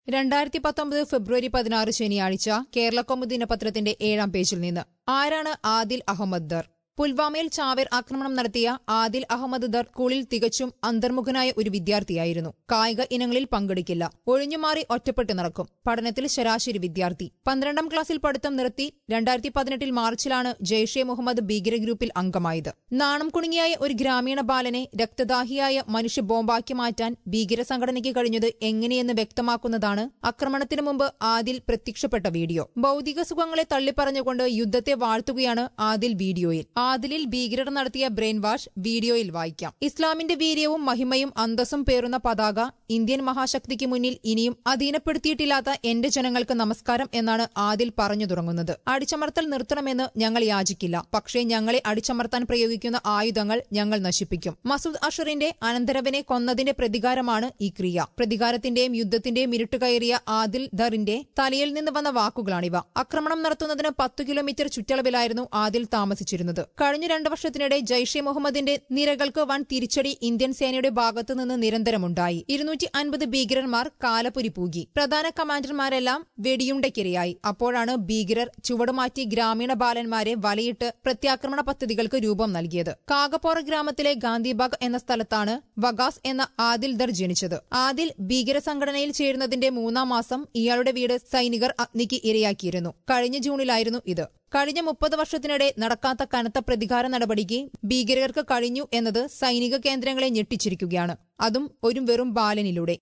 രണ്ടായിരത്തി പത്തൊമ്പത് ഫെബ്രുവരി പതിനാറ് ശനിയാഴ്ച കേരളകൗമുദി ദിനപത്രത്തിന്റെ ഏഴാം പേജിൽ നിന്ന് ആരാണ് ആദിൽ അഹമ്മദ് ദർ പുൽവാമയിൽ ചാവേർ ആക്രമണം നടത്തിയ ആദിൽ അഹമ്മദ് ദർ സ്കൂളിൽ തികച്ചും അന്തർമുഖനായ ഒരു വിദ്യാർത്ഥിയായിരുന്നു കായിക ഇനങ്ങളിൽ പങ്കെടുക്കില്ല ഒഴിഞ്ഞുമാറി ഒറ്റപ്പെട്ട് നടക്കും പഠനത്തിൽ ശരാശരി വിദ്യാർത്ഥി പന്ത്രണ്ടാം ക്ലാസ്സിൽ പഠിത്തം നിർത്തി രണ്ടായിരത്തി പതിനെട്ടിൽ മാർച്ചിലാണ് ജെയ്ഷെ മുഹമ്മദ് ഭീകര ഗ്രൂപ്പിൽ അംഗമായത് നാണം കുണുങ്ങിയായ ഒരു ഗ്രാമീണ ബാലനെ രക്തദാഹിയായ മനുഷ്യ ബോംബാക്കി മാറ്റാൻ ഭീകര സംഘടനയ്ക്ക് കഴിഞ്ഞത് എങ്ങനെയെന്ന് വ്യക്തമാക്കുന്നതാണ് ആക്രമണത്തിനു മുമ്പ് ആദിൽ പ്രത്യക്ഷപ്പെട്ട വീഡിയോ ഭൗതിക സുഖങ്ങളെ തള്ളിപ്പറഞ്ഞുകൊണ്ട് യുദ്ധത്തെ വാഴ്ത്തുകയാണ് ആദിൽ വീഡിയോയിൽ ആദിലിൽ ഭീകരർ നടത്തിയ ബ്രെയിൻ വാഷ് വീഡിയോയിൽ വായിക്കാം ഇസ്ലാമിന്റെ വീര്യവും മഹിമയും അന്തസ്സും പേറുന്ന പതാക ഇന്ത്യൻ മഹാശക്തിക്ക് മുന്നിൽ ഇനിയും അധീനപ്പെടുത്തിയിട്ടില്ലാത്ത എന്റെ ജനങ്ങൾക്ക് നമസ്കാരം എന്നാണ് ആദിൽ പറഞ്ഞു തുടങ്ങുന്നത് അടിച്ചമർത്തൽ നിർത്തണമെന്ന് ഞങ്ങൾ യാചിക്കില്ല പക്ഷേ ഞങ്ങളെ അടിച്ചമർത്താൻ പ്രയോഗിക്കുന്ന ആയുധങ്ങൾ ഞങ്ങൾ നശിപ്പിക്കും മസൂദ് അഷറിന്റെ അനന്തരവനെ കൊന്നതിന്റെ പ്രതികാരമാണ് ഈ ക്രിയ പ്രതികാരത്തിന്റെയും യുദ്ധത്തിന്റെയും ഇരുട്ടുകയറിയ ആദിൽ ദറിന്റെ തലയിൽ നിന്ന് വന്ന വാക്കുകളാണിവ ആക്രമണം നടത്തുന്നതിന് പത്തു കിലോമീറ്റർ ചുറ്റളവിലായിരുന്നു ആദിൽ താമസിച്ചിരുന്നത് കഴിഞ്ഞ രണ്ടു വർഷത്തിനിടെ ജയ്ഷെ മുഹമ്മദിന്റെ നിരകൾക്ക് വൻ തിരിച്ചടി ഇന്ത്യൻ സേനയുടെ ഭാഗത്തു നിന്ന് നിരന്തരമുണ്ടായി ഇരുന്നൂറ്റി അൻപത് ഭീകരന്മാർ കാലപുരി പൂകി പ്രധാന കമാൻഡർമാരെല്ലാം വെടിയുണ്ടയ്ക്കിരയായി അപ്പോഴാണ് ഭീകരർ ചുവടുമാറ്റി ഗ്രാമീണ ബാലന്മാരെ വലയിട്ട് പ്രത്യാക്രമണ പദ്ധതികൾക്ക് രൂപം നൽകിയത് കാകപ്പോറ ഗ്രാമത്തിലെ ഗാന്ധിബാഗ് എന്ന സ്ഥലത്താണ് വഗാസ് എന്ന ആദിൽ ദർ ജനിച്ചത് ആദിൽ ഭീകര സംഘടനയിൽ ചേരുന്നതിന്റെ മൂന്നാം മാസം ഇയാളുടെ വീട് സൈനികർ അഗ്നിക്ക് ഇരയാക്കിയിരുന്നു കഴിഞ്ഞ ജൂണിലായിരുന്നു ഇത് കഴിഞ്ഞ മുപ്പത് വർഷത്തിനിടെ നടക്കാത്ത കനത്ത പ്രതികാര നടപടിക്ക് ഭീകരർക്ക് കഴിഞ്ഞു എന്നത് സൈനിക കേന്ദ്രങ്ങളെ ഞെട്ടിച്ചിരിക്കുകയാണ് അതും ഒരു വെറും ബാലനിലൂടെ